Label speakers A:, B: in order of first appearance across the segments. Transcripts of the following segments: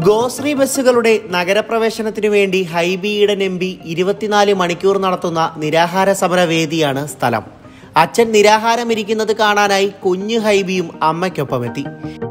A: ഗോശ്രീ ബസ്സുകളുടെ നഗരപ്രവേശനത്തിനു വേണ്ടി Hibi Eden M P ഇരുപത്തിനാല് മണിക്കൂർ നടത്തുന്ന നിരാഹാര സമര വേദിയാണ് സ്ഥലം അച്ഛൻ നിരാഹാരം ഇരിക്കുന്നത് കാണാനായി കുഞ്ഞു ഹൈബിയും അമ്മയ്ക്കൊപ്പമെത്തി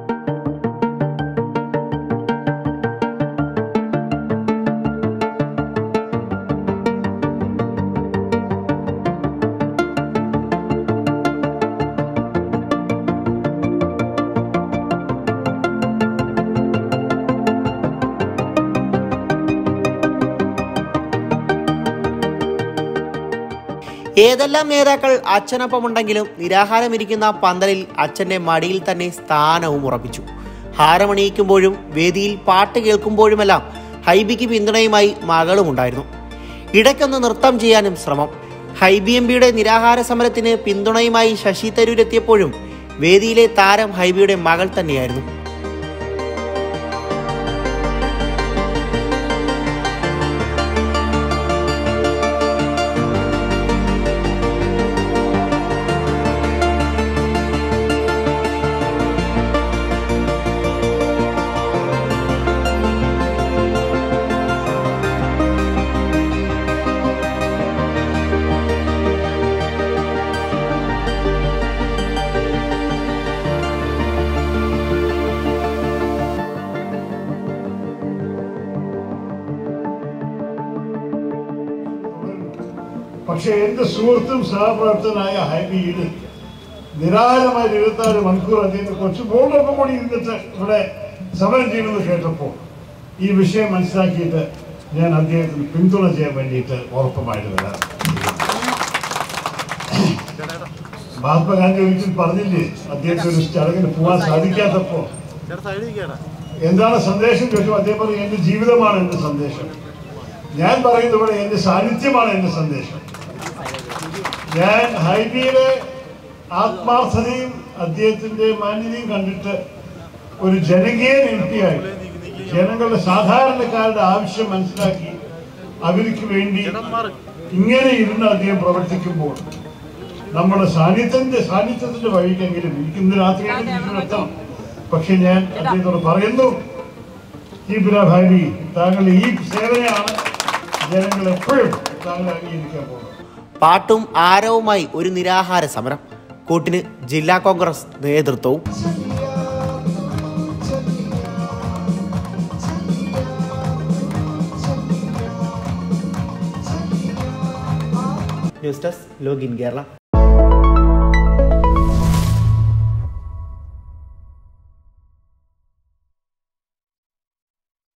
A: ഏതെല്ലാം നേതാക്കൾ അച്ഛനൊപ്പമുണ്ടെങ്കിലും നിരാഹാരമിരിക്കുന്ന പന്തലിൽ അച്ഛന്റെ മടിയിൽ തന്നെ സ്ഥാനവും ഉറപ്പിച്ചു ഹാരമണിയിക്കുമ്പോഴും വേദിയിൽ പാട്ട് കേൾക്കുമ്പോഴുമെല്ലാം ഹൈബിക്ക് പിന്തുണയുമായി മകളും ഉണ്ടായിരുന്നു ഇടയ്ക്കൊന്ന് നൃത്തം ചെയ്യാനും ശ്രമം ഹൈബി എം പിയുടെ നിരാഹാര സമരത്തിന് പിന്തുണയുമായി ശശി തരൂരെത്തിയപ്പോഴും വേദിയിലെ താരം ഹൈബിയുടെ മകൾ തന്നെയായിരുന്നു
B: പക്ഷെ എന്റെ സുഹൃത്തും സഹപ്രവർത്തനായ ഹൈബിയിൽ നിരാഹാരമായ ഇരുപത്തിനാല് മണിക്കൂർ അദ്ദേഹത്തെ കുറച്ച് ബോർഡൊപ്പം കൂടി ഇരുന്നിട്ട് ഇവിടെ സമരം ചെയ്യുമെന്ന് കേട്ടപ്പോൾ ഈ വിഷയം മനസ്സിലാക്കിയിട്ട് ഞാൻ അദ്ദേഹത്തിന് പിന്തുണ ചെയ്യാൻ വേണ്ടിയിട്ട് ഉറപ്പമായിട്ട് വരാം മഹാത്മാഗാന്ധി ഒരിക്കൽ പറഞ്ഞില്ലേ അദ്ദേഹത്തിന് ഒരു ചടങ്ങിന് പോകാൻ സാധിക്കാത്തപ്പോ എന്താണ് സന്ദേശം ചോദിച്ചു അദ്ദേഹം പറഞ്ഞു എന്റെ ജീവിതമാണ് എന്റെ സന്ദേശം ഞാൻ പറയുന്നത് ഇവിടെ എന്റെ സാന്നിധ്യമാണ് എന്റെ സന്ദേശം ഞാൻ ഹൈബിയുടെ ആത്മാർത്ഥതയും അദ്ദേഹത്തിന്റെ മാന്യതയും കണ്ടിട്ട് ഒരു ജനകീയ എം പി ആയി ജനങ്ങളുടെ സാധാരണക്കാരുടെ ആവശ്യം മനസ്സിലാക്കി അവർക്ക് വേണ്ടി ഇങ്ങനെ ഇരുന്ന് അദ്ദേഹം പ്രവർത്തിക്കുമ്പോൾ നമ്മുടെ സാന്നിധ്യത്തിന്റെ സാന്നിധ്യത്തിന്റെ വഴിക്കെങ്കിലും എനിക്ക് ഇന്ന് രാത്രിയാണ് എത്താം പക്ഷെ ഞാൻ അദ്ദേഹത്തോട് പറയുന്നു ഈബില ഭാരി താങ്കൾ ഈ സേവനയാണ് ജനങ്ങൾ എപ്പോഴും താങ്കൾ അംഗീകരിക്കാൻ പോകുന്നത്
A: പാട്ടും ആരവുമായി ഒരു നിരാഹാര സമരം കൂട്ടിന് ജില്ലാ കോൺഗ്രസ് നേതൃത്വവും ന്യൂസ് ഡെസ്ക് ലോഗിൻ കേരള